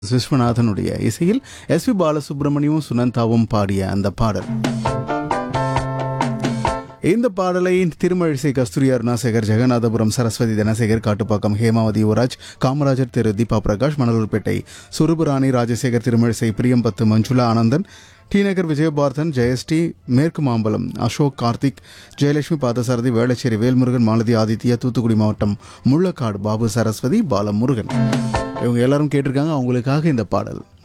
விஸ்வநாதனுடைய இசையில் S B பாலசுப்ரமணியமும் சுனந்தாவும் பாடிய அந்த பாடல் இந்த பாடலை திருமழிசை கஸ்தூரி அருணாசேகர் ஜெகநாதபுரம் சரஸ்வதி தனசேகர் காட்டுப்பாக்கம் ஹேமாவதி யுவராஜ் காமராஜர் திரு தீபா பிரகாஷ் மணலூர்பேட்டை சுருபுராணி ராஜசேகர் திருமழிசை பிரியம்பத்து மஞ்சுளா ஆனந்தன் டி நகர் விஜயபாரதன் ஜெயஸ்டி மேற்கு மாம்பலம் அசோக் கார்த்திக் ஜெயலட்சுமி பாதசாரதி வேளச்சேரி வேல்முருகன் மாலதி ஆதித்யா தூத்துக்குடி மாவட்டம் முள்ளக்காடு பாபு சரஸ்வதி பாலமுருகன் இவங்க எல்லாரும் கேட்டிருக்காங்க அவங்களுக்காக இந்த பாடல்